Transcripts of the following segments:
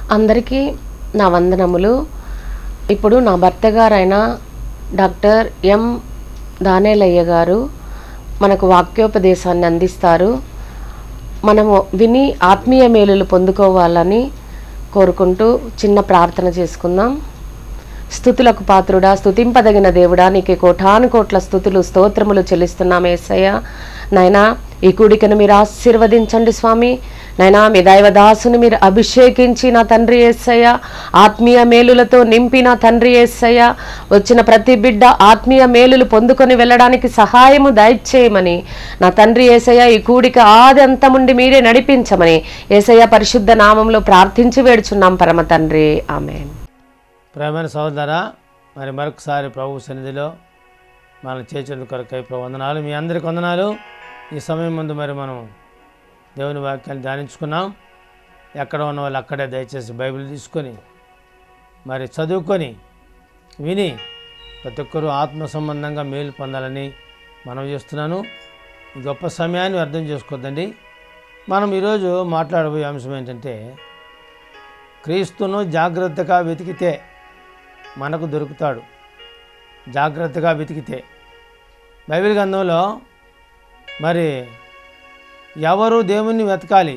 అందరికీ నా వందనములు ఇప్పుడు నా భర్త గారైన డాక్టర్ ఎం దానేలయ్య గారు మనకు వాక్యోపదేశాన్ని అందిస్తారు మనము విని ఆత్మీయ మేలులు పొందుకోవాలని కోరుకుంటూ చిన్న ప్రార్థన చేసుకుందాం స్థుతులకు పాత్రుడా స్థుతింపదగిన దేవుడా నీకే కోటాను కోట్ల స్థుతులు స్తోత్రములు చెల్లిస్తున్నాం ఏసయ్య నాయనా ఈ కూడికను మీరు ఆశీర్వదించండి స్వామి నైనా మీ దైవదాసుని మీరు అభిషేకించి నా తండ్రి ఏసయ్య ఆత్మీయ మేలులతో నింపి నా తండ్రి ఏసయ్య వచ్చిన ప్రతి బిడ్డ ఆత్మీయ మేలులు పొందుకొని వెళ్ళడానికి సహాయము దయచేయమని నా తండ్రి ఏసయ్య ఈ కూడిక ఆది అంతముండి మీరే నడిపించమని ఏసయ్య పరిశుద్ధ నామంలో ప్రార్థించి వేడుచున్నాం పరమ తండ్రి ఆమెన్ ప్రేమైన సహోదరా మరి మరొకసారి ప్రభు సన్నిధిలో మనం చేర్చిన కొరకై ప్రభు వందనాలు మీ అందరికి వందనాలు ఈ సమయం ముందు మరి మనం దేవుని వాక్యాన్ని ధ్యానించుకున్నాం ఎక్కడ ఉన్న వాళ్ళు అక్కడే దయచేసి బైబిల్ తీసుకొని మరి చదువుకొని విని ప్రతి ఒక్కరూ ఆత్మ సంబంధంగా మేలు పొందాలని మనం చేస్తున్నాను ఈ గొప్ప సమయాన్ని అర్థం చేసుకోవద్దండి మనం ఈరోజు మాట్లాడబోయే అంశం ఏంటంటే క్రీస్తును జాగ్రత్తగా వెతికితే మనకు దొరుకుతాడు జాగ్రత్తగా వెతికితే బైబిల్ గ్రంథంలో మరి ఎవరు దేవుణ్ణి వెతకాలి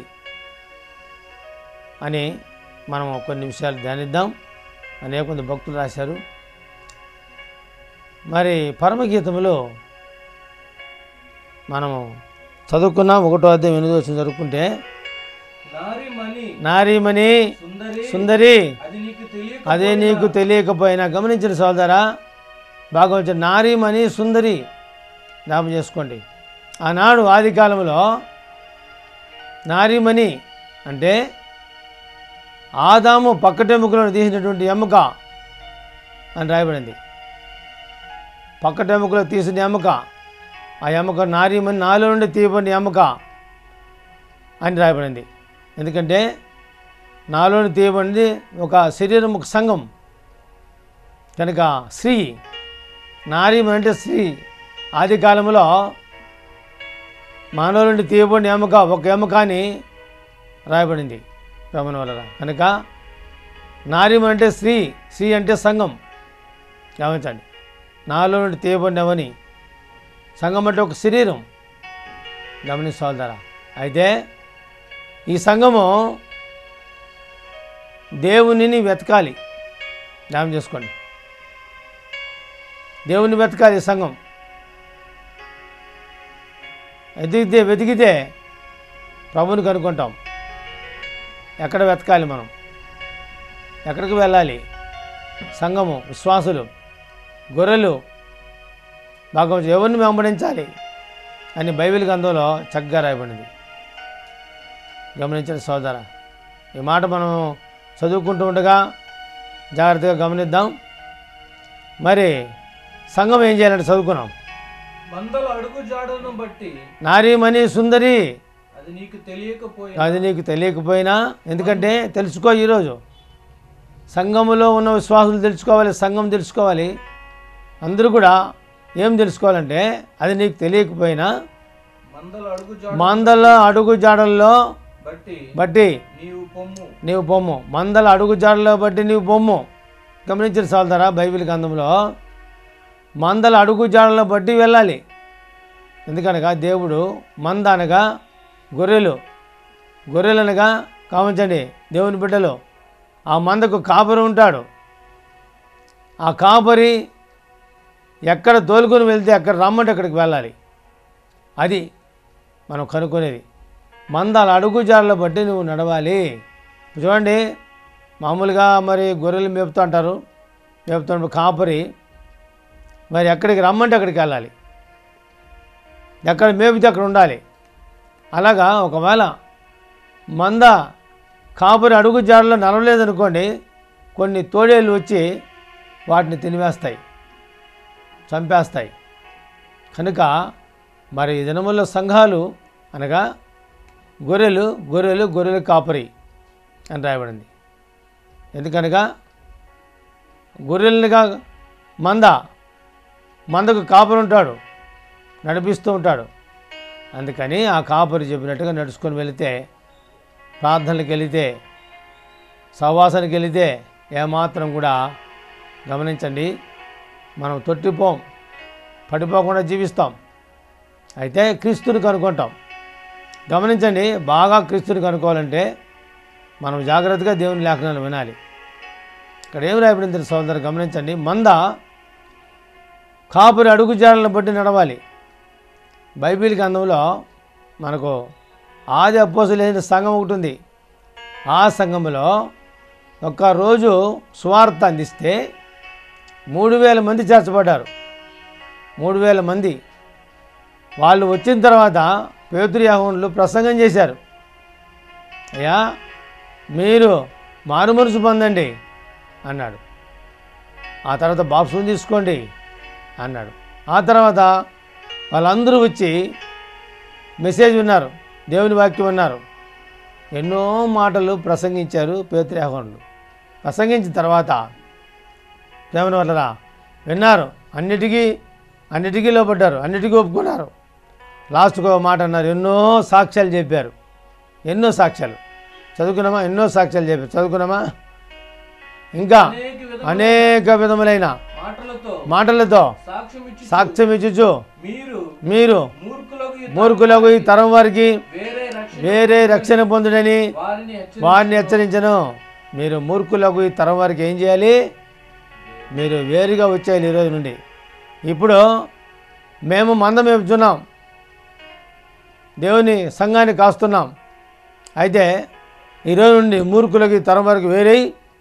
అని మనం కొన్ని విషయాలు ధ్యానిద్దాం అనేక మంది భక్తులు రాశారు మరి పరమగీతంలో మనము చదువుకున్నాం ఒకటో అధ్యాయం ఎనిమిది వచ్చిన చదువుకుంటే నారిమణి నారీమణి సుందరి సుందరి అది నీకు తెలియక అదే నీకు తెలియకపోయినా గమనించిన సోదరా బాగా వచ్చిన నారీమణి సుందరి జ్ఞాపం చేసుకోండి ఆనాడు ఆది కాలంలో నారీమణి అంటే ఆదాము పక్కటెముకలను తీసినటువంటి ఎముక అని రాయబడింది పక్కటెముకలో తీసిన ఎముక ఆ ఎముక నారీమణి నాలో నుండి తీయబడిన ఎముక అని రాయబడింది ఎందుకంటే నాలోని తీయబడింది ఒక శరీరం ఒక సంఘం కనుక స్త్రీ నారీమణి అంటే స్త్రీ ఆది కాలంలో మానవుల నుండి తీయబడిన ఎముక ఒక ఎముక అని రాయబడింది రమణ వల్ల కనుక నారీమణి అంటే స్త్రీ స్త్రీ అంటే సంఘం గమనించండి నాలో నుండి తీయబడినవని సంఘం అంటే ఒక శరీరం గమనించాలి ధర అయితే ఈ సంఘము దేవునిని వెతకాలి జ్ఞాపం చేసుకోండి దేవుని వెతకాలి ఈ సంఘం వెతికితే వెతికితే ప్రభుని కనుక్కుంటాం ఎక్కడ వెతకాలి మనం ఎక్కడికి వెళ్ళాలి సంఘము విశ్వాసులు గొర్రెలు బాగా ఎవరిని వెంబడించాలి అని బైబిల్ గ్రంథంలో చక్కగా రాయబడింది గమనించిన సోదర ఈ మాట మనం చదువుకుంటూ ఉండగా జాగ్రత్తగా గమనిద్దాం మరి సంఘం ఏం చేయాలంటే చదువుకున్నాం మందల అడుగు జాడను బట్టి నారీమణి సుందరి అది నీకు తెలియకపోయినా అది నీకు తెలియకపోయినా ఎందుకంటే తెలుసుకో ఈరోజు సంఘములో ఉన్న విశ్వాసులు తెలుసుకోవాలి సంఘం తెలుసుకోవాలి అందరూ కూడా ఏం తెలుసుకోవాలంటే అది నీకు తెలియకపోయినా మందల అడుగు జాడ మందల అడుగు జాడల్లో బట్టి బట్టి నీవు పొమ్ము నీవు బొమ్ము మందల అడుగు జాడలో బట్టి నీవు బొమ్ము గమనించిన సాల్తారా బైబిల్ గ్రంథంలో మందల అడుగు జాడలో బట్టి వెళ్ళాలి ఎందుకనగా దేవుడు మంద అనగా గొర్రెలు గొర్రెలనగా కావించండి దేవుని బిడ్డలు ఆ మందకు కాపరి ఉంటాడు ఆ కాపరి ఎక్కడ తోలుకొని వెళ్తే అక్కడ రమ్మంటే అక్కడికి వెళ్ళాలి అది మనం కనుక్కునేది మందాల అడుగుజాడల బట్టి నువ్వు నడవాలి ఇప్పుడు చూడండి మామూలుగా మరి గొర్రెలు మేపుతూ అంటారు మేపుతున్నప్పుడు కాపరి మరి ఎక్కడికి రమ్మంటే అక్కడికి వెళ్ళాలి ఎక్కడ మేపితే అక్కడ ఉండాలి అలాగా ఒకవేళ మంద కాపరి అడుగు జాడలో నడవలేదనుకోండి కొన్ని తోడేళ్ళు వచ్చి వాటిని తినివేస్తాయి చంపేస్తాయి కనుక మరి ఈ దినముల్లో సంఘాలు అనగా గొర్రెలు గొర్రెలు గొర్రెలు కాపరి అని రాయబడింది ఎందుకనగా గొర్రెలనిగా మంద మందకు కాపరి ఉంటాడు నడిపిస్తూ ఉంటాడు అందుకని ఆ కాపరి చెప్పినట్టుగా నడుచుకొని వెళితే ప్రార్థనలకు వెళితే సహవాసానికి వెళితే ఏమాత్రం కూడా గమనించండి మనం తొట్టిపోం పడిపోకుండా జీవిస్తాం అయితే క్రీస్తుని కనుక్కుంటాం గమనించండి బాగా క్రీస్తుని కనుక్కోవాలంటే మనం జాగ్రత్తగా దేవుని లేఖనాలు వినాలి ఇక్కడ ఏం రాయబడింది తెలుసా సోదరు గమనించండి మంద కాపురి అడుగు జాడలను బట్టి నడవాలి బైబిల్ గ్రంథంలో మనకు ఆది అపోసలేని సంఘం ఒకటి ఉంది ఆ సంఘంలో ఒక్కరోజు సువార్త అందిస్తే మూడు వేల మంది చేర్చబడ్డారు మూడు వేల మంది వాళ్ళు వచ్చిన తర్వాత పేతుర్యాహంలో ప్రసంగం చేశారు అయ్యా మీరు మారుమనసు పొందండి అన్నాడు ఆ తర్వాత బాప్సం తీసుకోండి అన్నాడు ఆ తర్వాత వాళ్ళందరూ వచ్చి మెసేజ్ విన్నారు దేవుని వాక్యం విన్నారు ఎన్నో మాటలు ప్రసంగించారు పేతుర్యాహనులు ప్రసంగించిన తర్వాత దేవుని వల్లరా విన్నారు అన్నిటికీ అన్నిటికీ లోపడ్డారు అన్నిటికీ ఒప్పుకున్నారు లాస్ట్కి ఒక మాట అన్నారు ఎన్నో సాక్ష్యాలు చెప్పారు ఎన్నో సాక్ష్యాలు చదువుకున్నామా ఎన్నో సాక్ష్యాలు చెప్పారు చదువుకున్నామా ఇంకా అనేక విధముల అనేక విధములైన మాటలతో మాటలతో సాక్ష్యం ఇచ్చి సాక్ష్యం ఇచ్చుచు మీరు మీరు మూర్ఖులకు ఈ మూర్ఖులకు ఈ తరం వారికి వేరే రక్షణ వేరే రక్షణ పొందుడని వారిని హెచ్చరి వారిని హెచ్చరించను మీరు మూర్ఖులకు ఈ తరం వారికి ఏం చేయాలి మీరు వేరుగా వచ్చేయాలి ఈరోజు నుండి ఇప్పుడు మేము మందం మేపుతున్నాం దేవుని సంఘాన్ని కాస్తున్నాం అయితే ఈరోజు నుండి మూర్ఖులకి ఈ తరం వరకు వేరై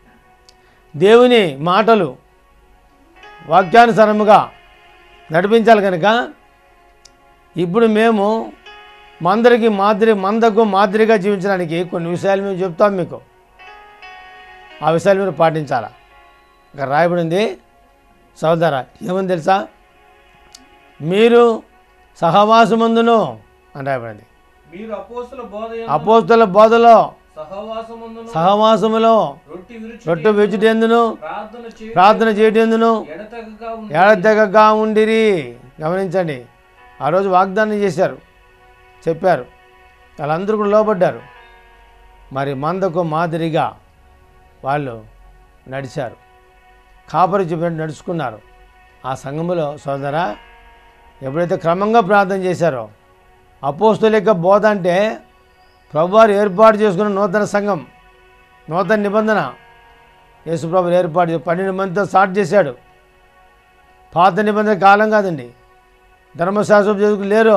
దేవుని మాటలు వాక్యానుసారముగా నడిపించాలి కనుక ఇప్పుడు మేము మందరికి మాదిరి మందకు మాదిరిగా జీవించడానికి కొన్ని విషయాలు మేము చెప్తాం మీకు ఆ విషయాలు మీరు పాటించాలా ఇక్కడ రాయబడింది సోదర ఏమని తెలుసా మీరు సహవాసమందును అని రాయబడింది మీరు అపోస్తుల బోధ అపోస్తుల బోధలో సహవాసమందును సహవాసములో రొట్టి విరుచు రొట్టె వెచ్చుటెందును ప్రార్థన చేయ ప్రార్థన చేయటందును ఎడతెగక ఉండి ఏడతెగగా ఉండిరి గమనించండి ఆ రోజు వాగ్దానం చేశారు చెప్పారు వాళ్ళందరూ కూడా లోపడ్డారు మరి మందకు మాదిరిగా వాళ్ళు నడిచారు కాపరి చెప్పినట్టు నడుచుకున్నారు ఆ సంఘములో సోదరా ఎప్పుడైతే క్రమంగా ప్రార్థన చేశారో అపోస్తుల యొక్క బోధ అంటే ప్రభువారు ఏర్పాటు చేసుకున్న నూతన సంఘం నూతన నిబంధన యేసుప్రభు ఏర్పాటు చేసి పన్నెండు మందితో స్టార్ట్ చేశాడు పాత నిబంధన కాలం కాదండి ధర్మశాస్త్రం చేసుకుని లేరు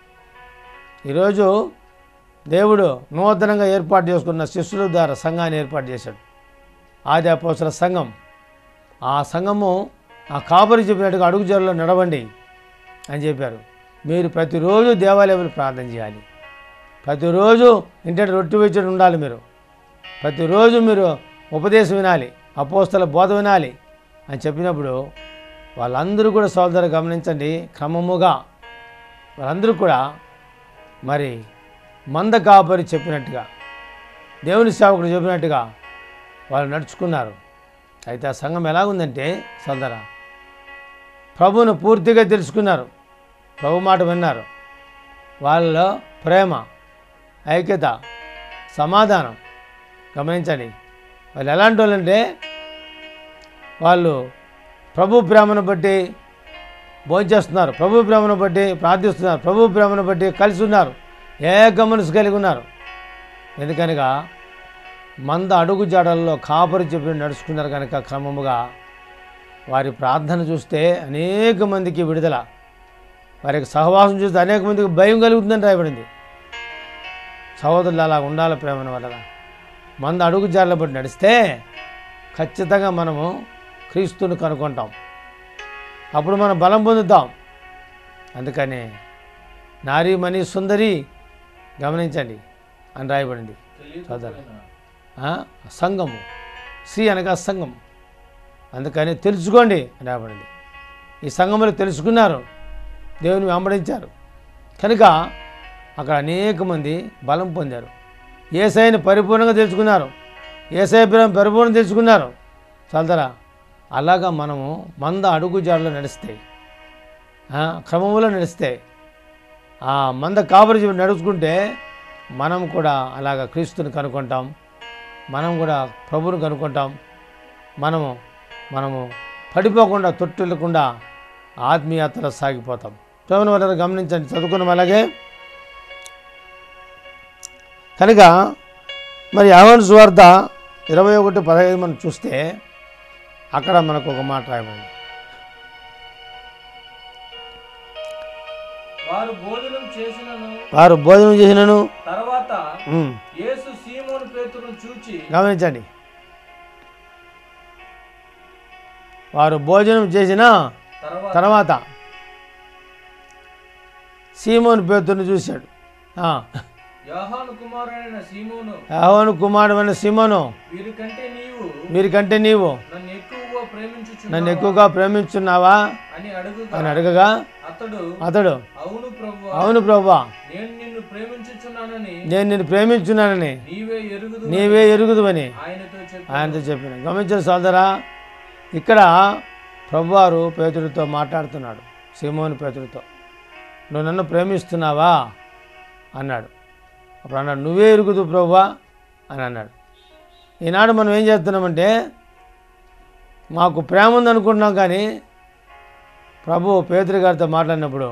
ఈరోజు దేవుడు నూతనంగా ఏర్పాటు చేసుకున్న శిష్యుల ద్వారా సంఘాన్ని ఏర్పాటు చేశాడు ఆది అపోసల సంఘం ఆ సంఘము ఆ కాపరి చెప్పినట్టుగా అడుగుజారులో నడవండి అని చెప్పారు మీరు ప్రతిరోజు దేవాలయంలో ప్రార్థన చేయాలి ప్రతిరోజు ఇంటి రొట్టె వచ్చి ఉండాలి మీరు ప్రతిరోజు మీరు ఉపదేశం వినాలి అపోస్తల బోధ వినాలి అని చెప్పినప్పుడు వాళ్ళందరూ కూడా సోదరు గమనించండి క్రమముగా వాళ్ళందరూ కూడా మరి మంద కాపరి చెప్పినట్టుగా దేవుని సేవకుడు చెప్పినట్టుగా వాళ్ళు నడుచుకున్నారు అయితే ఆ సంఘం ఎలాగుందంటే సోదర ప్రభువును పూర్తిగా తెలుసుకున్నారు ప్రభు మాట విన్నారు వాళ్ళలో ప్రేమ ఐక్యత సమాధానం గమనించండి వాళ్ళు ఎలాంటి వాళ్ళంటే వాళ్ళు ప్రభు ప్రేమను బట్టి భోంచేస్తున్నారు ప్రభు ప్రేమను బట్టి ప్రార్థిస్తున్నారు ప్రభు ప్రేమను బట్టి కలిసి ఉన్నారు ఏక మనసు కలిగి ఉన్నారు ఎందుకనగా మంద అడుగు జాడల్లో కాపరి చెప్పి నడుచుకున్నారు కనుక క్రమముగా వారి ప్రార్థన చూస్తే అనేక మందికి విడుదల వారికి సహవాసం చూస్తే అనేక మందికి భయం కలుగుతుందని రాయబడింది సహోదరులు అలా ఉండాలి ప్రేమను వల్ల మంద అడుగు జాడల బట్టి నడిస్తే ఖచ్చితంగా మనము క్రీస్తుని కనుక్కుంటాం అప్పుడు మనం బలం పొందుతాం అందుకని నారీమణి సుందరి గమనించండి అని రాయబడింది తెలియకపోయినా ఆ? సంఘము శ్రీ అనగా సంఘం అందుకని తెలుసుకోండి అని రాయబడింది ఈ సంఘములు తెలుసుకున్నారు దేవుని వెంబడించారు కనుక అక్కడ అనేక మంది బలం పొందారు ఏసైని పరిపూర్ణంగా తెలుసుకున్నారు ఏసఐ ప్రేమ పరిపూర్ణంగా తెలుసుకున్నారు చల్దరా అలాగా మనము మంద అడుగు జాడలో నడిస్తే ఆ, క్రమంలో నడిస్తే ఆ మంద కాపరి జీవుడు నడుచుకుంటే మనం కూడా అలాగ క్రీస్తుని కనుక్కుంటాం మనం కూడా ప్రభువుని కనుక్కుంటాం మనము మనము పడిపోకుండా తొట్టిల్లకుండా ఆత్మీయతలో సాగిపోతాం ప్రభుని వల్ల గమనించండి చదువుకున్నాం అలాగే కనుక మరి యవన్ సువార్త ఇరవై ఒకటి పదహైదు మనం చూస్తే అక్కడ మనకు ఒక మాట రాయబడింది వారు భోజనం చేసినను వారు భోజనం చేసినను తర్వాత ఉమ్, యేసు సీమోను పేతురును చూచి గమనించండి వారు భోజనం చేసిన తర్వాత తర్వాత సీమోను పేతుని చూశాడు ఆ, యోహాను కుమారుడైన సీమోను యెహోవాను కుమారుడైన సీమోను వీరికంటే నీవు వీరికంటే నీవు నన్ను ఎక్కువగా ప్రేమించుచున్నావా నన్ను ఎక్కువగా ప్రేమించున్నావా అని అడుగుగా అని అడగగా అతడు అతడు అవును ప్రభు అవును ప్రభా నేను నిన్ను ప్రేమించుచున్నానని నేను నిన్ను ప్రేమించున్నానని నీవే ఎరుగుదు నీవే ఎరుగుదువని ఆయనతో చెప్పి ఆయనతో చెప్పిన గమనించిన సోదరా ఇక్కడ ప్రభువారు పేతుడితో మాట్లాడుతున్నాడు సీమోని పేతుడితో నువ్వు నన్ను ప్రేమిస్తున్నావా అన్నాడు అప్పుడు అన్నాడు నువ్వే ఎరుగుదు ప్రభువా అని అన్నాడు ఈనాడు మనం ఏం చేస్తున్నామంటే మాకు ప్రేమ ఉంది అనుకుంటున్నాం కానీ ప్రభు పేతుడి గారితో మాట్లాడినప్పుడు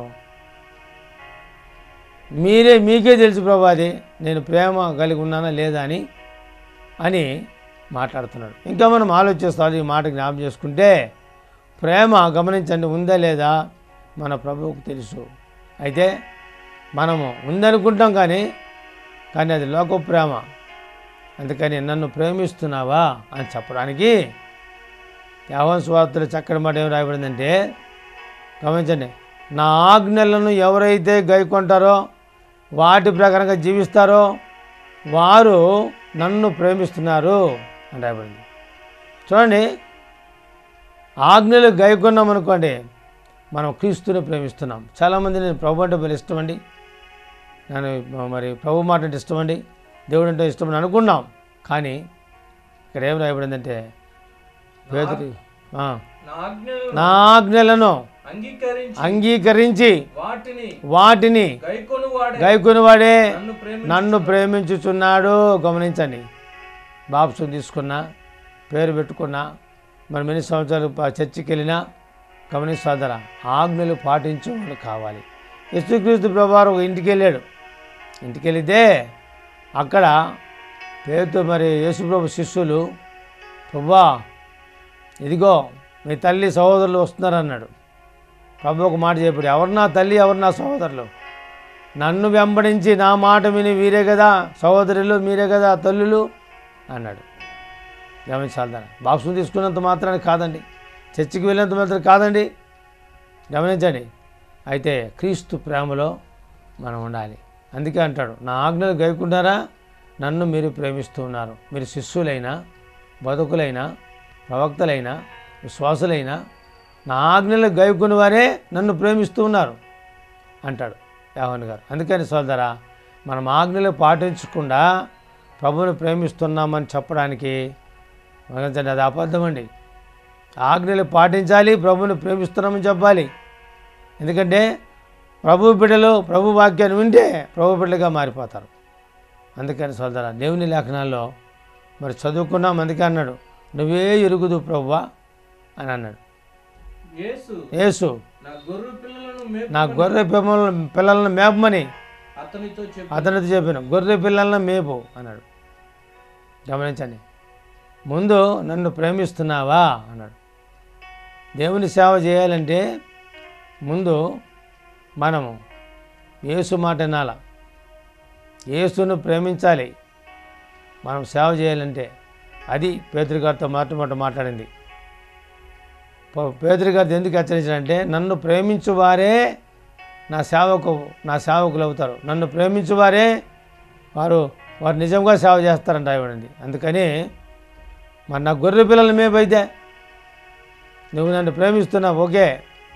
మీరే మీకే తెలుసు ప్రభు అది నేను ప్రేమ కలిగి ఉన్నానా లేదా అని అని మాట్లాడుతున్నాడు ఇంకా మనం ఆలోచిస్తాం ఈ మాట జ్ఞాపం చేసుకుంటే ప్రేమ గమనించండి ఉందా లేదా మన ప్రభువుకు తెలుసు అయితే మనము ఉందనుకుంటాం కానీ కానీ అది లోక ప్రేమ అందుకని నన్ను ప్రేమిస్తున్నావా అని చెప్పడానికి యావన్ స్వార్థులు చక్కటి మాట ఏం రాయబడిందంటే గమనించండి నా ఆజ్ఞలను ఎవరైతే గైకొంటారో వాటి ప్రకారంగా జీవిస్తారో వారు నన్ను ప్రేమిస్తున్నారు అని రాయబడింది చూడండి ఆజ్ఞలు గైకొన్నాం అనుకోండి మనం క్రీస్తుని ప్రేమిస్తున్నాం చాలామంది నేను ప్రభు అంటే మరి ఇష్టం అండి నేను మరి ప్రభు మాట అంటే ఇష్టం అండి దేవుడు అంటే ఇష్టం అని అనుకున్నాం కానీ ఇక్కడ ఏం రాయబడిందంటే పేదరి ఆ, నా ఆజ్ఞలను నా ఆజ్ఞలను అంగీకరించి అంగీకరించి వాటిని వాటిని గైకొను వాడే గైకొనివాడే నన్ను ప్రేమి నన్ను ప్రేమించుచున్నాడు గమనించండి బాప్సు తీసుకున్నా పేరు పెట్టుకున్నా మనం ఎన్ని సంవత్సరాలు ప- చర్చికి వెళ్ళినా గమనిస్తాదరా ఆజ్ఞలు పాటించే వాళ్ళు కావాలి యేసుక్రీస్తు ప్రభావం ఒక ఇంటికి వెళ్ళాడు ఇంటికి వెళితే అక్కడ పేరుతో మరి యేసుప్రభు శిష్యులు ప్రభా ఇదిగో మీ తల్లి సహోదరులు వస్తున్నారు అన్నాడు ప్రభు ఒక మాట చెప్పాడు ఎవరు నా తల్లి ఎవరు నా సహోదరులు నన్ను వెంబడించి నా మాట విని వీరే కదా సహోదరులు మీరే కదా తల్లులు అన్నాడు గమనించాలి దాన్ని బాక్సులు తీసుకున్నంత మాత్రాన్ని కాదండి చర్చికి వెళ్ళినంత మాత్రం కాదండి గమనించండి అయితే క్రీస్తు ప్రేమలో మనం ఉండాలి అందుకే అంటాడు నా ఆజ్ఞలు గైకుంటారా నన్ను మీరు ప్రేమిస్తూ ఉన్నారు మీరు శిష్యులైనా బతుకులైనా ప్రవక్తలైనా విశ్వాసులైనా నా ఆజ్ఞలు గైకుని వారే నన్ను ప్రేమిస్తూ ఉన్నారు అంటాడు యావన్ గారు అందుకని సోదరా మనం ఆజ్ఞలు పాటించకుండా ప్రభువుని ప్రేమిస్తున్నామని చెప్పడానికి గమనించండి అది అబద్ధం అండి ఆజ్ఞలు పాటించాలి ప్రభువుని ప్రేమిస్తున్నామని చెప్పాలి ఎందుకంటే ప్రభు బిడ్డలు ప్రభు వాక్యాన్ని వింటే ప్రభు బిడ్డలుగా మారిపోతారు అందుకని సోదరా దేవుని లేఖనాల్లో మరి చదువుకున్నాం అందుకే అన్నాడు నువ్వే ఎరుగుదు ప్రభువా అని అన్నాడు యేసు యేసు నా గొర్రె పిల్లలను మేపు నా గొర్రె పిల్లల పిల్లలను మేపమని అతనితో చెప్పి అతనితో చెప్పాను గొర్రె పిల్లలను మేపు అన్నాడు గమనించండి ముందు నన్ను ప్రేమిస్తున్నావా అన్నాడు దేవుని సేవ చేయాలంటే ముందు మనము యేసు మాట వినాల యేసును ప్రేమించాలి మనం సేవ చేయాలంటే అది పేదరిగారితో మాట మాట్లాడింది పేదరిగారితో ఎందుకు హెచ్చరించాడంటే నన్ను ప్రేమించువారే నా సేవకు నా సేవకులు అవుతారు నన్ను ప్రేమించువారే వారు వారు నిజంగా సేవ చేస్తారంట ఇవ్వండి అందుకని మరి నా గొర్రె పిల్లల మేపైతే నువ్వు నన్ను ప్రేమిస్తున్నావు ఓకే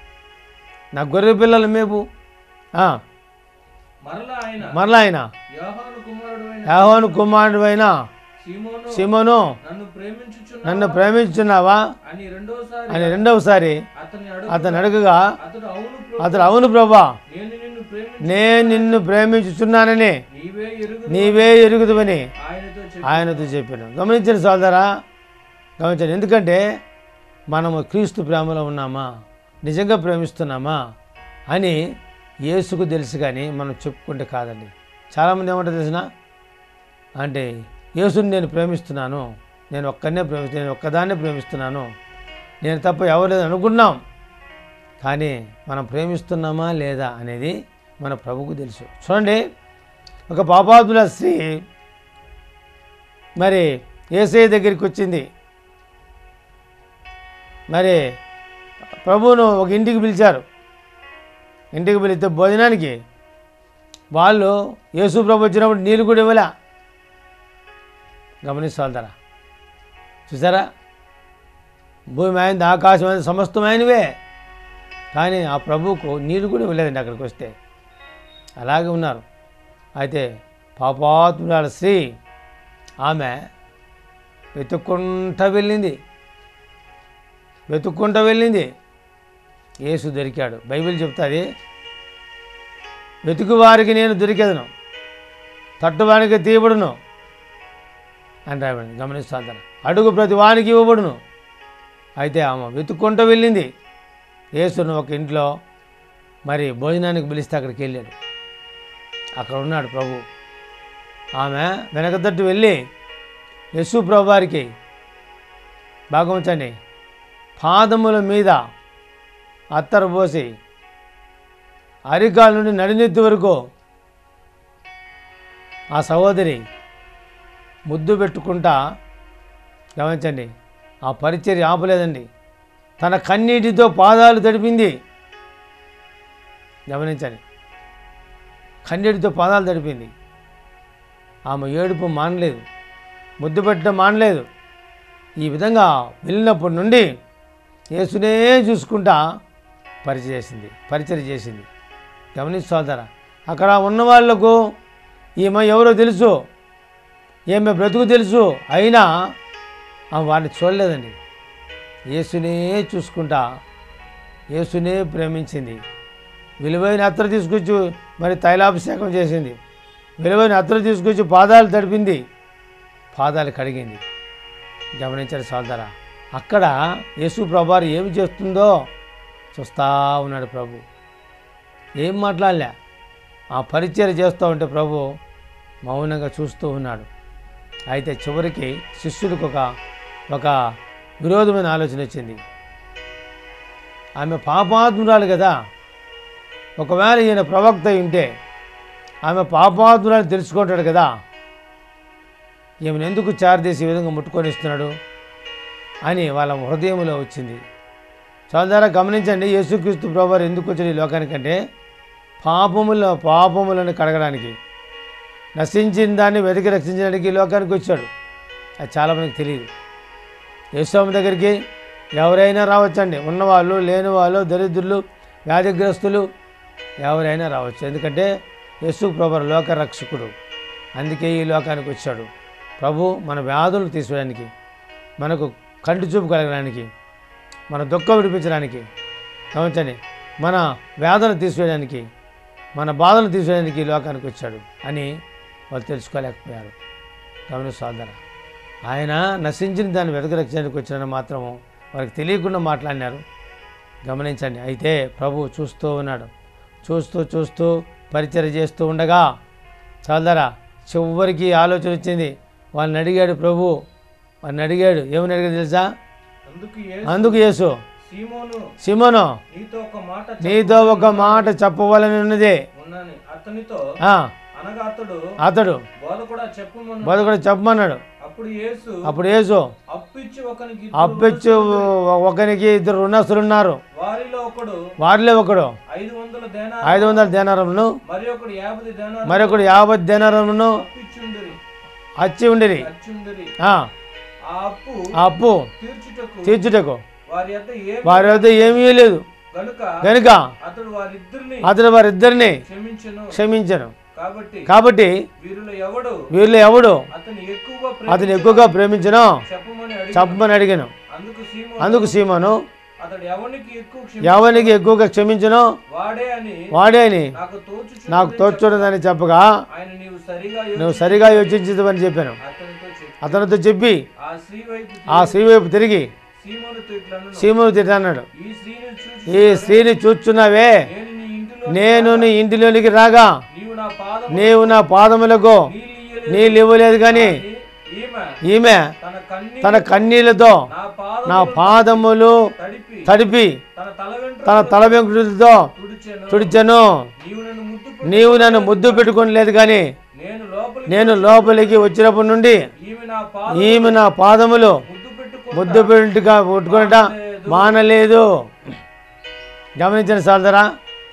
నా గొర్రె పిల్లల మేపు ఆ, మరలా ఆయన మరలా ఆయన యోహాను కుమారుడు యాహోను కుమారుడు అయిన సీమోను సిమోను నన్ను ప్రేమించుచున్నా నన్ను ప్రేమించున్నావా అని రెండోసారి అని రెండవసారి అతని అడుగు అతను అడుగుగా అతడు అవును ప్రభు, అతను అవును ప్రభా నేను నిన్ను ప్రేమి నేను నిన్ను ప్రేమించుచున్నానని నీవే ఎరుగు నీవే ఎరుగుదువని ఆయనతో చెప్పి చెప్పి ఆయనతో చెప్పాను గమనించిన సోదరా గమనించండి ఎందుకంటే మనము క్రీస్తు ప్రేమలో ఉన్నామా నిజంగా ప్రేమిస్తున్నామా అని యేసుకు తెలుసు కానీ మనం చెప్పుకుంటే కాదండి చాలామంది ఏమంటారు తెలిసిన అంటే యేసుని నేను ప్రేమిస్తున్నాను నేను ఒక్కనే ప్రేమిస్తు నేను ఒక్కదాన్నే ప్రేమిస్తున్నాను నేను తప్ప ఎవరు లేదు అనుకున్నాం కానీ మనం ప్రేమిస్తున్నామా లేదా అనేది మన ప్రభుకు తెలుసు చూడండి ఒక పాపాత్ముల స్త్రీ మరి ఏసఐ దగ్గరికి వచ్చింది మరి ప్రభువును ఒక ఇంటికి పిలిచారు ఇంటికి పిలిస్తే భోజనానికి వాళ్ళు యేసు ప్రభు వచ్చినప్పుడు నీళ్ళు కూడా ఇవ్వలే గమనిస్తారా చూసారా భూమి అయింది ఆకాశం అయింది సమస్తమైనవే కానీ ఆ ప్రభువుకు నీళ్ళు కూడా ఇవ్వలేదండి అక్కడికి వస్తే అలాగే ఉన్నారు అయితే పాపాత్మురాల స్త్రీ ఆమె వెతుక్కుంటా వెళ్ళింది వెతుక్కుంటా వెళ్ళింది యేసు దొరికాడు బైబిల్ చెప్తుంది వెతుకు వారికి నేను దొరికేదను తట్టువానికి తీయబడును అని రాయబడింది గమనిస్తాను అడుగు ప్రతి వానికి ఇవ్వబడును అయితే ఆమె వెతుక్కుంటూ వెళ్ళింది యేసును ఒక ఇంట్లో మరి భోజనానికి పిలిస్తే అక్కడికి వెళ్ళాడు అక్కడ ఉన్నాడు ప్రభు ఆమె వెనక తట్టు వెళ్ళి యశు ప్రభు వారికి భాగవచండి పాదముల మీద అత్తరు పోసి అరికాల నుండి నడినెత్తి వరకు ఆ సహోదరి ముద్దు పెట్టుకుంటా గమనించండి ఆ పరిచర్య ఆపలేదండి తన కన్నీటితో పాదాలు తడిపింది గమనించండి కన్నీటితో పాదాలు తడిపింది ఆమె ఏడుపు మానలేదు ముద్దు పెట్టడం మానలేదు ఈ విధంగా వెళ్ళినప్పటి నుండి యేసునే చూసుకుంటా పరిచయం చేసింది పరిచయం చేసింది గమనిస్తారా అక్కడ ఉన్న వాళ్లకు ఈమె ఎవరో తెలుసు ఈమె బ్రతుకు తెలుసు అయినా ఆమె వారిని చూడలేదండి యేసునే చూసుకుంటా యేసునే ప్రేమించింది విలువైన అత్తరు తీసుకొచ్చి మరి తైలాభిషేకం చేసింది విలువైన అత్తరు తీసుకొచ్చి పాదాలు తడిపింది పాదాలు కడిగింది గమనించారు సోదరా అక్కడ యేసు ప్రభారు ఏమి చేస్తుందో చూస్తా ఉన్నాడు ప్రభు ఏం మాట్లాడలే ఆ పరిచయం చేస్తూ ఉంటే ప్రభు మౌనంగా చూస్తూ ఉన్నాడు అయితే చివరికి శిష్యుడికి ఒక ఒక విరోధమైన ఆలోచన వచ్చింది ఆమె పాపాత్మురాలు కదా ఒకవేళ ఈయన ప్రవక్త అయి ఉంటే ఆమె పాపాత్మురాలు తెలుసుకుంటాడు కదా ఈమెను ఎందుకు చారదీసి ఈ విధంగా ముట్టుకొని ఇస్తున్నాడు అని వాళ్ళ హృదయంలో వచ్చింది చాలా గమనించండి యేసుక్రీస్తు ప్రభువారు ఎందుకు వచ్చాడు ఈ లోకానికంటే పాపముల పాపములను కడగడానికి నశించిన దాన్ని వెతికి రక్షించడానికి ఈ లోకానికి వచ్చాడు అది చాలామందికి తెలియదు యేసుస్వామి దగ్గరికి ఎవరైనా రావచ్చండి ఉన్నవాళ్ళు లేని వాళ్ళు దరిద్రులు వ్యాధిగ్రస్తులు ఎవరైనా రావచ్చు ఎందుకంటే యేసు ప్రభు లోక రక్షకుడు అందుకే ఈ లోకానికి వచ్చాడు ప్రభు మన వ్యాధులు తీసుకోవడానికి మనకు కంటి చూపు కలగడానికి మన దుఃఖం విడిపించడానికి గమనించండి మన వేదన తీసివేయడానికి మన బాధలు తీసివేయడానికి ఈ లోకానికి వచ్చాడు అని వాళ్ళు తెలుసుకోలేకపోయారు గమని సోదర ఆయన నశించిన దాన్ని వెతకరక్షడానికి వచ్చిన మాత్రం వారికి తెలియకుండా మాట్లాడినారు గమనించండి అయితే ప్రభు చూస్తూ ఉన్నాడు చూస్తూ చూస్తూ పరిచయం చేస్తూ ఉండగా చల్దరా చివరికి ఆలోచన వచ్చింది వాళ్ళని అడిగాడు ప్రభు వాళ్ళని అడిగాడు ఏమని అడిగాడు తెలుసా అందుకు యేసు అందుకు యేసు సీమోను సిమోను నీతో ఒక మాట చెప్ప- నీతో ఒక మాట చెప్పవాలని ఉన్నది ఉన్నాను అతనితో ఆ, అనగా అతడు అతడు బోధ కూడా చెప్పుమను బోధ కూడా చెప్పమన్నాడు అప్పుడు యేసు అప్పుడు యేసు అప్పిచ్చి ఒకనికి అప్పిచ్చు ఒకరికి ఇద్దరు రుణస్తులు ఉన్నారు వారిలో ఒకడు వారిలో ఒకడు ఐదు వందల దేనాలు ఐదు వందల దేనారమును మరి ఒకడు యాభై దేనాలు మరొకడు యాభై దేనారమును అప్పిచ్చుండిరి అచ్చి ఉండిరి అచ్చుండిరి ఆ, ఆ అప్పు ఆ అప్పు తీర్చుటకు తీర్చుటకు వారి యొక్క ఏ వారి వద్ద ఏమీ లేదు గనుక కనుక అతడు వారిద్దరిని అతడు వారిద్దరిని క్షమించెను క్షమించను కాబట్టి కాబట్టి వీరిలో ఎవడు వీళ్ళు ఎవడు అతని ఎక్కువగా అతను ఎక్కువగా ప్రేమించను చెప్పమని అడిగి చెప్పమని అడిగాను అందుకు సీమోను అందుకు సీమను అతడు ఎవనికి ఎక్కువ క్షమి ఎవరికి ఎక్కువగా క్షమించను వాడే అని వాడే అని నాకు తోచు నాకు తోచున్నదని చెప్పగా ఆయన నీవు సరిగా నువ్వు సరిగా యోచించదని చెప్పాను అతనితో అతనితో చెప్పి ఆ స్త్రీ వైపు ఆ స్త్రీ వైపు తిరిగి సీమోనుతో ఇట్లను సీమును తిట్టన్నాడు ఈ స్త్రీని చూచి ఈ స్త్రీని చూచున్నావే నేను నీ ఇంటిలో నేను నీ ఇంటిలోనికి రాగా నీవు నా పాదం నీవు నా పాదములకు నీళ్ళు నీళ్ళు ఇవ్వలేదు కానీ ఈమె ఈమె తన కన్ని తన కన్నీళ్లతో నా పాదం నా పాదములు తడిపి తడిపి తన తల వెంట్రుకలు తన తల వెంకులతో తుడిచెను తుడిచెను నీవు నన్ను ముద్దు పెట్టు. నీవు నన్ను ముద్దు పెట్టుకోలేదు కానీ నేను లోపలికి నేను లోపలికి వచ్చినప్పటి నుండి ఈమె నా పాదం ఈమె నా పాదములు ముద్దు పెట్టుకో ముద్దు పెట్టుగా పెట్టుకునట మానలేదు గమనించిన సోదరా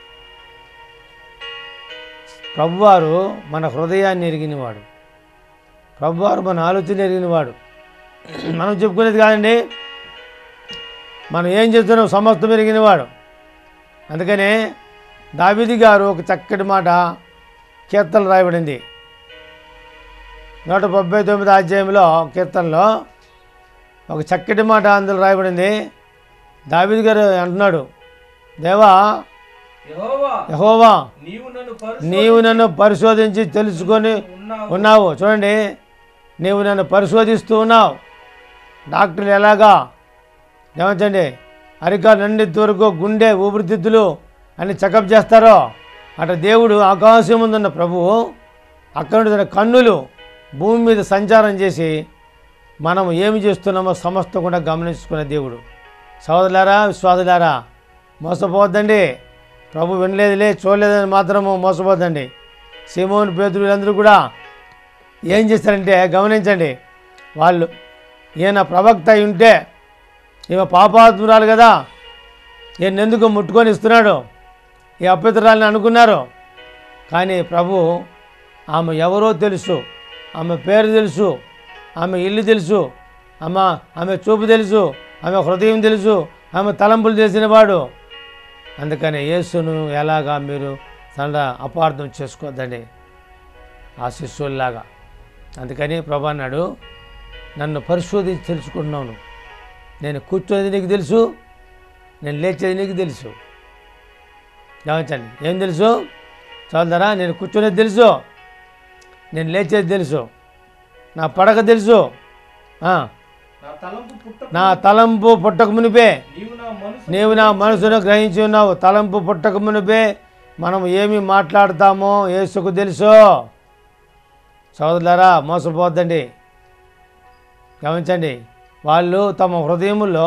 ప్రభువారు మన హృదయాన్ని ఎరిగినవాడు ప్రభువారు మన ఆలోచన ఎరిగినవాడు మనం చెప్పుకునేది కాదండి మనం ఏం చేస్తున్నాం సమస్తం ఎరిగినవాడు అందుకనే దావిది గారు ఒక చక్కటి మాట కీర్తన రాయబడింది నూట ముప్పై తొమ్మిది అధ్యాయంలో కీర్తనలో ఒక చక్కటి మాట అందులో రాయబడింది దావిది గారు అంటున్నాడు దేవా యెహోవా యహోవా నీవు నన్ను పరుసు నీవు నన్ను పరిశోధించి తెలుసుకొని ఉన్నావు ఉన్నావు చూడండి నీవు నన్ను పరిశోధిస్తూ ఉన్నావు డాక్టర్లు ఎలాగా గమనించండి అరికా నుండి వరకు గుండె ఊపిరితిత్తులు అని చెకప్ చేస్తారో అటు దేవుడు ఆకాశం ముందున్న ప్రభువు అక్కడ నుండి తన కన్నులు భూమి మీద సంచారం చేసి మనం ఏమి చేస్తున్నామో సమస్తం కూడా గమనించుకునే దేవుడు సోదరులారా విశ్వాసులారా మోసపోవద్దండి ప్రభు వినలేదులే చూడలేదని మాత్రము మోసపోద్దండి సీమోని పేదలు వీళ్ళందరూ కూడా ఏం చేస్తారంటే గమనించండి వాళ్ళు ఈయన ప్రవక్త అయి ఉంటే ఈమె పాపాత్మురాలు కదా ఈయన ఎందుకు ముట్టుకొని ఇస్తున్నాడు ఈ అభ్యంతరాలని అనుకున్నారు కానీ ప్రభు ఆమె ఎవరో తెలుసు ఆమె పేరు తెలుసు ఆమె ఇల్లు తెలుసు ఆమె ఆమె చూపు తెలుసు ఆమె హృదయం తెలుసు ఆమె తలంపులు తెలిసినవాడు అందుకని యేసును ఎలాగా మీరు తన అపార్థం చేసుకోవద్దండి ఆ శిష్యుల్లాగా అందుకని ప్రభా అన్నాడు నన్ను పరిశోధించి తెలుసుకుంటున్నాను నేను కూర్చోనేది నీకు తెలుసు నేను లేచేది నీకు తెలుసు గమనించండి ఏం తెలుసు చదువుతారా నేను కూర్చునేది తెలుసు నేను లేచేది తెలుసు నా పడక తెలుసు ఆ, నా తలంపు పుట్ట నా తలంపు పుట్టక మునిపే నీవు నా మనసు నీవు నా మనసును గ్రహించి ఉన్నావు తలంపు పుట్టక మునిపే మనం ఏమి మాట్లాడతామో యేసుకు తెలుసు సోదరులారా మోసపోద్దండి గమనించండి వాళ్ళు తమ హృదయముల్లో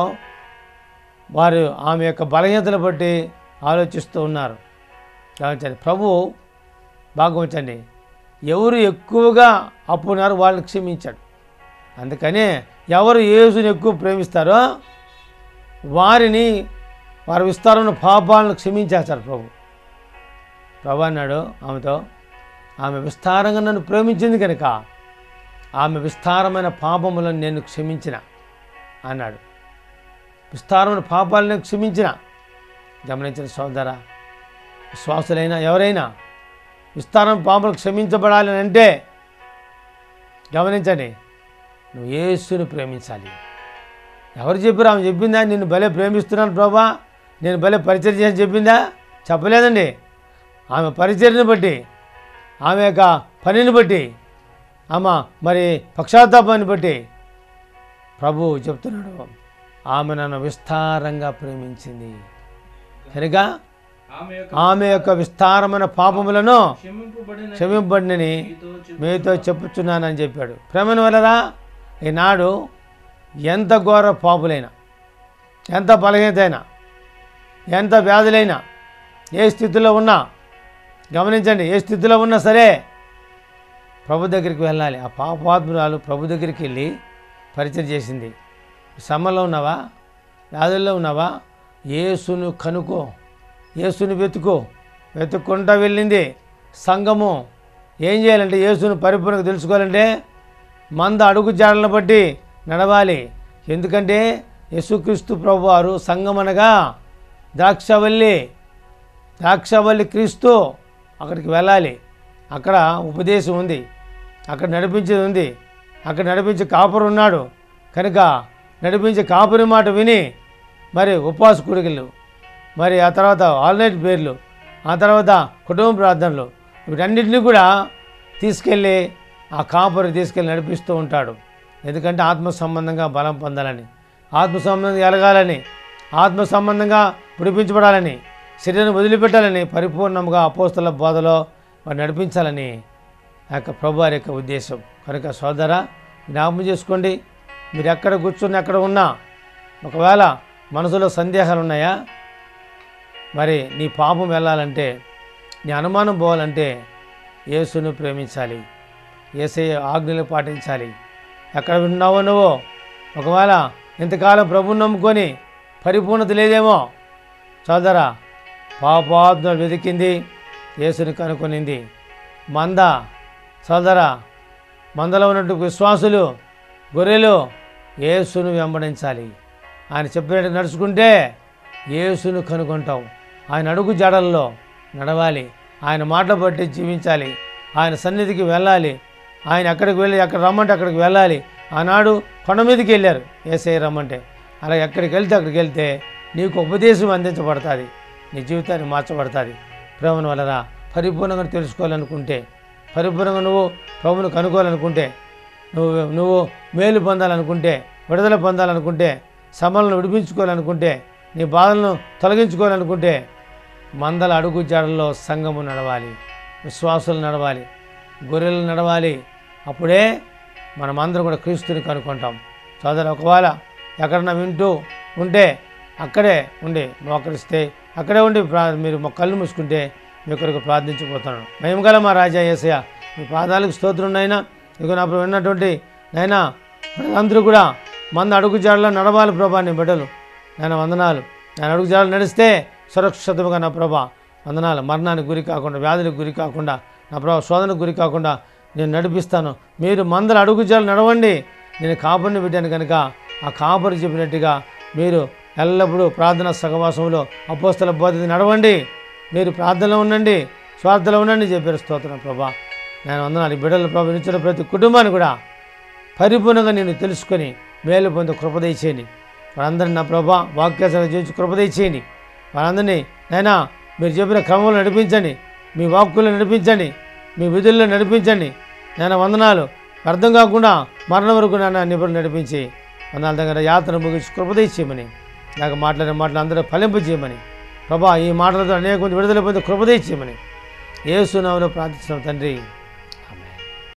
వారు ఆమె యొక్క బలహీనతను బట్టి ఆలోచిస్తూ ఉన్నారు గమనించండి ప్రభు భాగవచండి ఎవరు ఎక్కువగా అప్పున్నారు వాళ్ళని క్షమించాడు అందుకనే ఎవరు యేసుని ఎక్కువ ప్రేమిస్తారో వారిని వారి విస్తారమైన పాపాలను క్షమించేస్తారు ప్రభు ప్రభు అన్నాడు ఆమెతో ఆమె విస్తారంగా నన్ను ప్రేమించింది కనుక ఆమె విస్తారమైన పాపములను నేను క్షమించిన అన్నాడు విస్తారమైన పాపాలను క్షమించిన గమనించిన సోదర విశ్వాసులైనా ఎవరైనా విస్తారం పాపలు క్షమించబడాలి అని అంటే గమనించండి నువ్వు యేసుని ప్రేమించాలి ఎవరు చెప్పారు ఆమె చెప్పిందా నిన్ను భలే ప్రేమిస్తున్నాను ప్రభా నేను భలే పరిచయం చేసి చెప్పిందా చెప్పలేదండి ఆమె పరిచర్ని బట్టి ఆమె యొక్క పనిని బట్టి ఆమె మరి పక్షాతాపాన్ని బట్టి ప్రభు చెప్తున్నాడు ఆమె నన్ను విస్తారంగా ప్రేమించింది కనుక ఆమె యొక్క ఆమె యొక్క విస్తారమైన పాపములను క్షమింపబడిన క్షమింపడినని నీతో చెప్పు. మీతో చెప్పుచున్నానని చెప్పాడు ప్రేమను వలరా ఈనాడు ఎంత ఘోర పాపులైనా ఎంత బలహీనతైనా ఎంత వ్యాధులైనా ఏ స్థితిలో ఉన్నా గమనించండి ఏ స్థితిలో ఉన్నా సరే ప్రభు దగ్గరికి వెళ్ళాలి ఆ పాపాత్మురాలు ప్రభు దగ్గరికి వెళ్ళి పరిచయం చేసింది శ్రమలో ఉన్నావా వ్యాధుల్లో ఉన్నావా యేసును కనుకో యేసుని వెతుకో వెతుక్కుంటా వెళ్ళింది సంఘము ఏం చేయాలంటే యేసును పరిపూర్ణంగా తెలుసుకోవాలంటే మంద అడుగు జాడలను బట్టి నడవాలి ఎందుకంటే యేసుక్రీస్తు ప్రభు వారు సంఘం అనగా ద్రాక్షవల్లి ద్రాక్షవల్లి క్రీస్తు అక్కడికి వెళ్ళాలి అక్కడ ఉపదేశం ఉంది అక్కడ నడిపించేది ఉంది అక్కడ నడిపించే కాపురు ఉన్నాడు కనుక నడిపించే కాపురి మాట విని మరి ఉపవాస కుడికలు మరి ఆ తర్వాత ఆల్నైట్ పేర్లు ఆ తర్వాత కుటుంబ ప్రార్థనలు వీటన్నిటిని కూడా తీసుకెళ్ళి ఆ కాపురి తీసుకెళ్ళి నడిపిస్తూ ఉంటాడు ఎందుకంటే ఆత్మ సంబంధంగా బలం పొందాలని ఆత్మ సంబంధంగా ఎలగాలని ఆత్మ సంబంధంగా పుడిపించబడాలని శరీరాన్ని వదిలిపెట్టాలని పరిపూర్ణంగా అపోస్తల బోధలో వారు నడిపించాలని ఆ యొక్క ప్రభు వారి యొక్క ఉద్దేశం కనుక సోదర జ్ఞాపకం చేసుకోండి మీరు ఎక్కడ కూర్చుని ఎక్కడ ఉన్నా ఒకవేళ మనసులో సందేహాలు ఉన్నాయా మరి నీ పాపం వెళ్ళాలంటే నీ అనుమానం పోవాలంటే యేసును ప్రేమించాలి ఏసే ఆజ్ఞలు పాటించాలి ఎక్కడ ఉన్నావో నువ్వు ఒకవేళ ఇంతకాలం ప్రభుని నమ్ముకొని పరిపూర్ణత లేదేమో సోదరా పాపాత్మ వెతికింది యేసుని కనుకొనింది మంద సోదరా మందలో ఉన్నట్టు విశ్వాసులు గొర్రెలు యేసును వెంబడించాలి ఆయన చెప్పినట్టు నడుచుకుంటే యేసును కనుగొంటాం ఆయన అడుగు జాడల్లో నడవాలి ఆయన మాటలు బట్టి జీవించాలి ఆయన సన్నిధికి వెళ్ళాలి ఆయన ఎక్కడికి వెళ్ళి ఎక్కడ రమ్మంటే అక్కడికి వెళ్ళాలి ఆనాడు కొండ మీదకి వెళ్ళారు ఏసై రమ్మంటే అలా ఎక్కడికి వెళ్తే అక్కడికి వెళ్తే నీకు ఉపదేశం అందించబడుతుంది నీ జీవితాన్ని మార్చబడుతుంది ప్రేమను వలన పరిపూర్ణంగా తెలుసుకోవాలనుకుంటే పరిపూర్ణంగా నువ్వు ప్రభువును కనుక్కోవాలనుకుంటే నువ్వు నువ్వు మేలు పొందాలనుకుంటే విడుదల పొందాలనుకుంటే సమలను విడిపించుకోవాలనుకుంటే నీ బాధలను తొలగించుకోవాలనుకుంటే మందల అడుగు జాడల్లో సంఘము నడవాలి విశ్వాసులు నడవాలి గొర్రెలు నడవాలి అప్పుడే మనమందరం కూడా క్రీస్తుని కనుక్కుంటాం సోదరు ఒకవేళ ఎక్కడన్నా వింటూ ఉంటే అక్కడే ఉండి మోకరిస్తే అక్కడే ఉండి ప్రా మీరు మా కళ్ళు మూసుకుంటే మీ కొరకు ప్రార్థించిపోతున్నాను మేము గల మా రాజా ఏసయ్య మీ పాదాలకు స్తోత్రం నైనా ఇక నా విన్నటువంటి నైనా ప్రజలందరూ కూడా మంద అడుగు జాడలో నడవాలి ప్రభా నీ బిడ్డలు నేను వందనాలు నేను అడుగు జాడలు నడిస్తే సురక్షితముగా నా ప్రభా వందనాలు మరణానికి గురి కాకుండా వ్యాధులకు గురి కాకుండా నా ప్రభా శోధనకు గురి కాకుండా నేను నడిపిస్తాను మీరు మందల అడుగు జాడలు నడవండి నేను కాపురిని పెట్టాను కనుక ఆ కాపురి చెప్పినట్టుగా మీరు ఎల్లప్పుడూ ప్రార్థన సహవాసంలో అపోస్తల బోధ నడవండి మీరు ప్రార్థనలో ఉండండి స్వార్థలో ఉండండి చెప్పారు స్తోత్రం ప్రభా నేను వందనాలు ఈ బిడ్డల ప్రభు ఇచ్చిన ప్రతి కుటుంబాన్ని కూడా పరిపూర్ణంగా నేను తెలుసుకొని మేలు పొంది కృపదయచేయండి వారందరినీ నా ప్రభా వాక్యాసన చేసి కృపదయచేయండి వారందరినీ నైనా మీరు చెప్పిన క్రమంలో నడిపించండి మీ వాక్కుల్లో నడిపించండి మీ విధుల్లో నడిపించండి నేను వందనాలు అర్థం కాకుండా మరణం వరకు నన్ను నిపుణులు నడిపించి వందనాల దగ్గర యాత్ర ముగించి కృపదయచేయమని నాకు మాట్లాడిన మాటలు అందరూ ఫలింపు చేయమని ప్రభా ఈ మాటలతో అనేక మంది విడుదల పొంది కృపదయచేయమని ఏ సునామలో ప్రార్థిస్తున్నాం తండ్రి